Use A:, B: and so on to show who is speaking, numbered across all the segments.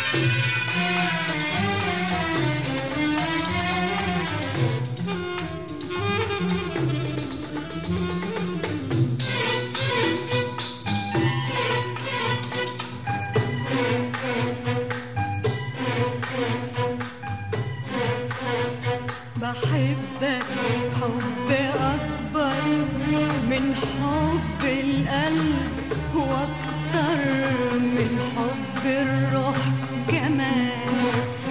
A: بحبك حب أكبر من حب القلب وأكتر من حب الروح كمان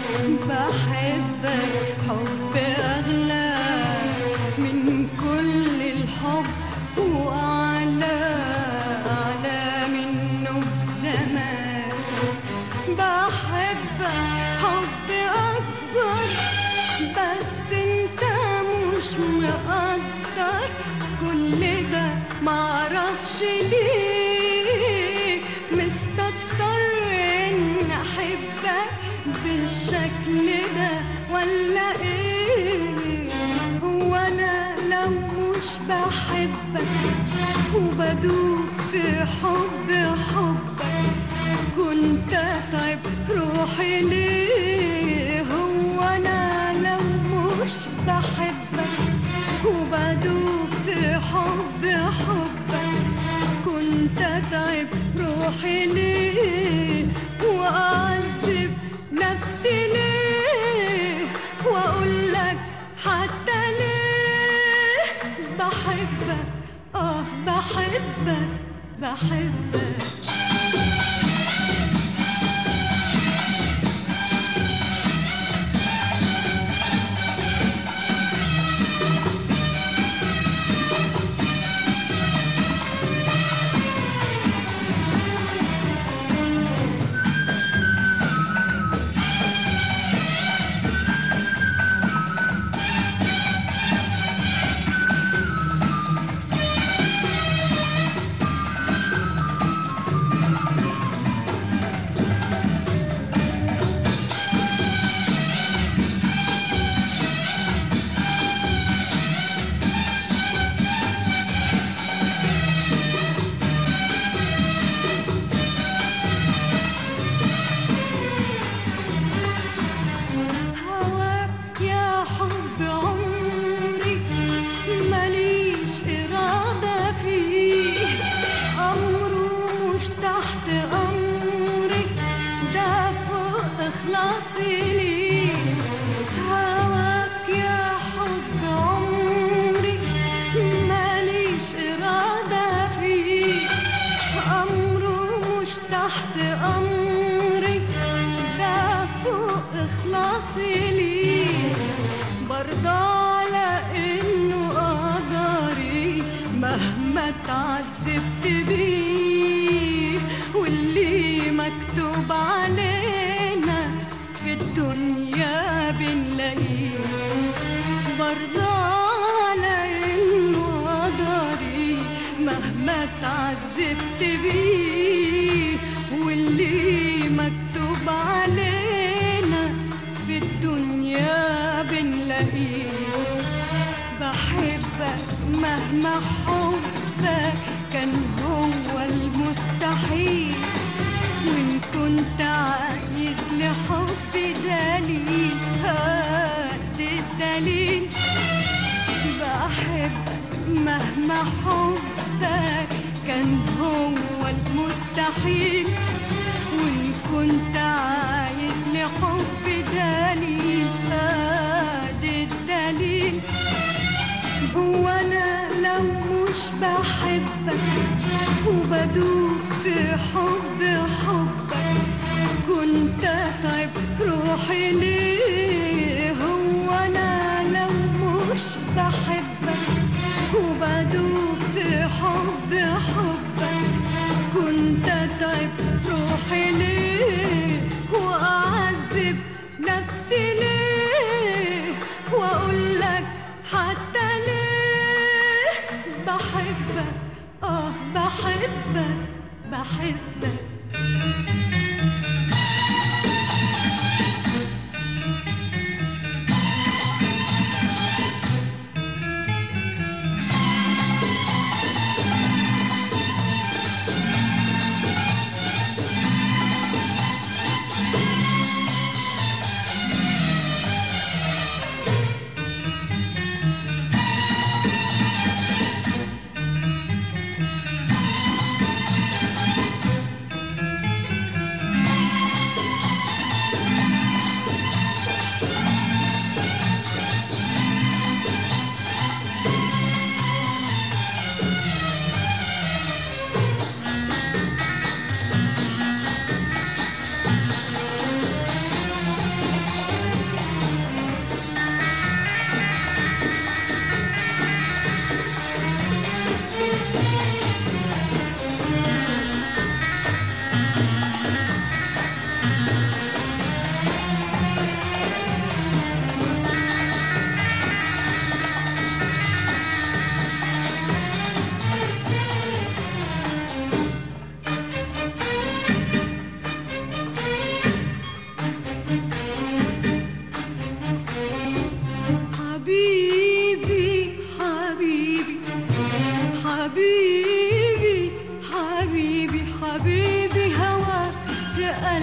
A: بحبك حب أغلى من كل الحب وأعلى أعلى منه بزمان بحبك حب أكبر بس انت مش مقدر كل ده معرفش ليه مستكتر ان احبك بالشكل ده ولا ايه هو انا لو مش بحبك وبدوب في حب حبك كنت اتعب روحي ليه هو انا لو مش بحبك وبدوب في حب حبك كنت اتعب روحي ليه واعذب نفسي ليه واقول لك حتى ليه بحبك اه بحبك بحبك هواك يا حب عمري ماليش إرادة فيه أمره مش تحت أمري ده فوق إخلاصي ليه هواك يا حب عمري ماليش إرادة فيه أمره مش تحت أمري ده فوق إخلاصي ليه برضى على إنه قدري مهما اتعذبت بيه واللي مكتوب علينا في الدنيا بنلاقيه برضى على إنه قدري مهما اتعذبت بيه واللي مكتوب علينا في الدنيا بنلاقيه بحبك مهما حبك كان هو المستحيل وإن كنت عايز لحب دليل هات الدليل بحبك مهما حبك كان هو المستحيل وإن كنت عايز لحب دليل هات الدليل هو أنا لو مش بحبك وبدوب في حب حبك كنت أتعب روحي ليه هو أنا لو مش بحبك وبدوب في حب حبك كنت أتعب روحي ليه وأعذب نفسي ليه وأقول لك حتى ليه بحبك آه بحبك بحبك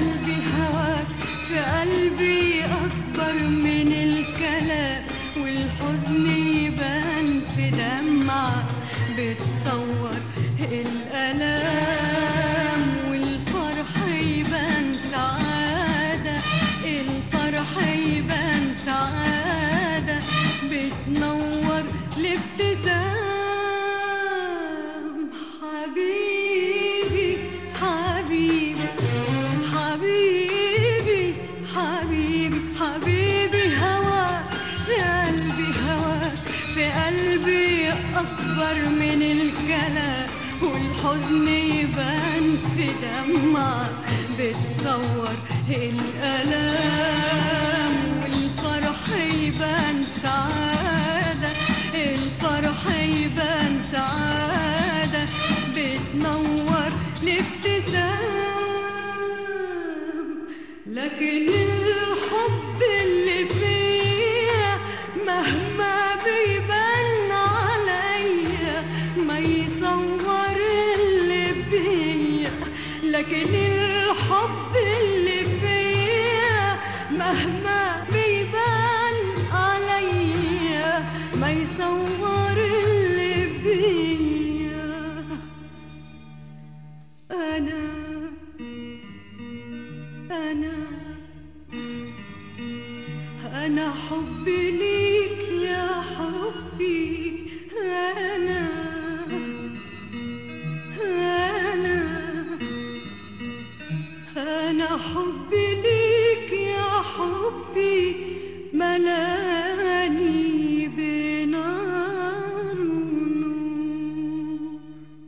A: قلبي هواك في قلبي أكبر من الكلام والحزن يبان في دمعك بتصور الألام والفرح يبان سعادة الفرح يبان سعادة بتنور الابتسام حبيبي حبيبي حبيبي حبيبي حبيبي هواك في قلبي هواك في قلبي أكبر من الكلام والحزن يبان في دمعك بتصور الألام والفرح يبان سعادة الفرح يبان سعادة بتنور الابتسام لكن الحب اللي فيا مهما بيبان عليا ما يصور اللي بيا لكن الحب اللي فيا مهما بيبان عليا ما يصور اللي بيا أنا أنا أنا حبي ليك يا حبي أنا أنا أنا حبي ليك يا حبي ملاني بنار ونور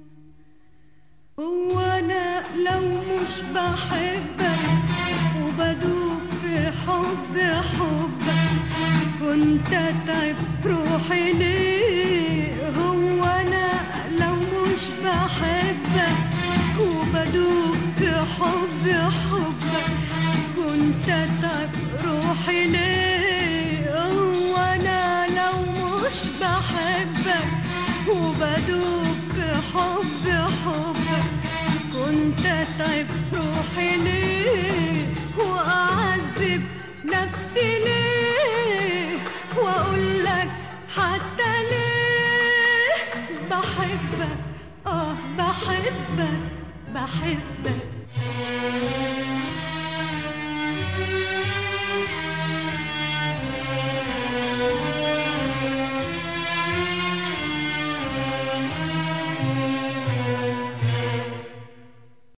A: هو أنا لو مش بحبك وبدوب في حب حبك كنت أتعب روحي ليه هو أنا لو مش بحبك وبدوب في حب حبك كنت أتعب روحي ليه هو أنا لو مش بحبك وبدوب في حب حبك كنت أتعب روحي ليه وأعذب نفسي ليه وأقول لك حتى ليه بحبك آه بحبك بحبك